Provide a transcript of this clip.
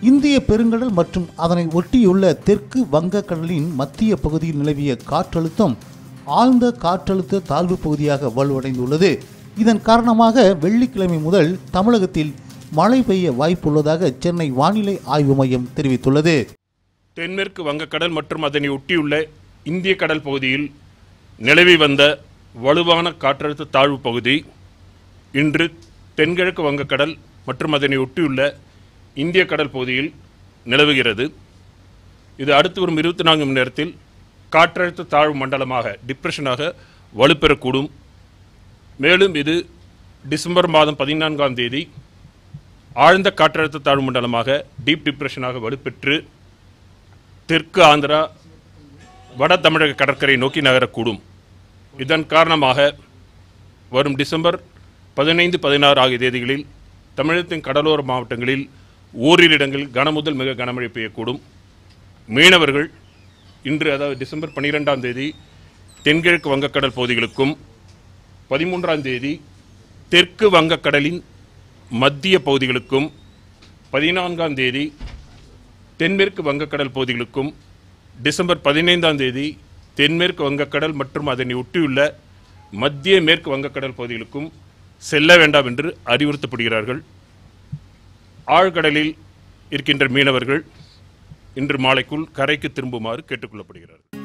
இந்திய பெருங்கடல் மற்றும் அதனை ஒட்டியுள்ள தெற்கு வங்கக்கடலின் மத்திய பகுதியில் நிலவிய காற்றழுத்தம் ஆழ்ந்த காற்றழுத்த தாழ்வு பகுதியாக வலுவடைந்துள்ளது இதன் காரணமாக வெள்ளிக்கிழமை முதல் தமிழகத்தில் மழை பெய்ய வாய்ப்புள்ளதாக சென்னை வானிலை ஆய்வு மையம் தெரிவித்துள்ளது தென்மேற்கு வங்கக்கடல் மற்றும் அதனை ஒட்டியுள்ள இந்திய கடல் பகுதியில் நிலவி வந்த வலுவான காற்றழுத்த தாழ்வு பகுதி இன்று தென்கிழக்கு வங்கக்கடல் மற்றும் அதனை ஒட்டியுள்ள இந்திய கடல் பகுதியில் நிலவுகிறது இது அடுத்து வரும் இருபத்தி நான்கு மணி நேரத்தில் காற்றழுத்த தாழ்வு மண்டலமாக டிப்ரெஷனாக வலுப்பெறக்கூடும் மேலும் இது டிசம்பர் மாதம் பதினான்காம் தேதி ஆழ்ந்த காற்றழுத்த தாழ்வு மண்டலமாக டீப் டிப்ரெஷனாக வலுப்பெற்று தெற்கு ஆந்திரா வட தமிழக கடற்கரை நோக்கி நகரக்கூடும் இதன் காரணமாக வரும் டிசம்பர் பதினைந்து பதினாறு ஆகிய தேதிகளில் தமிழகத்தின் கடலோர மாவட்டங்களில் ஓரிரு இடங்களில் கனமுதல் மிக கனமழை பெய்யக்கூடும் மீனவர்கள் இன்று அதாவது டிசம்பர் பன்னிரெண்டாம் தேதி தென்கிழக்கு வங்கக்கடல் பகுதிகளுக்கும் பதிமூன்றாம் தேதி தெற்கு வங்கக்கடலின் மத்திய பகுதிகளுக்கும் பதினான்காம் தேதி தென்மேற்கு வங்கக்கடல் பகுதிகளுக்கும் டிசம்பர் பதினைந்தாம் தேதி தென்மேற்கு வங்கக்கடல் மற்றும் அதனை ஒட்டியுள்ள மத்திய மேற்கு வங்கக்கடல் பகுதிகளுக்கும் செல்ல வேண்டாம் என்று அறிவுறுத்தப்படுகிறார்கள் ஆழ்கடலில் இருக்கின்ற மீனவர்கள் இன்று மாலைக்குள் கரைக்கு திரும்புமாறு கேட்டுக்கொள்ளப்படுகிறார்கள்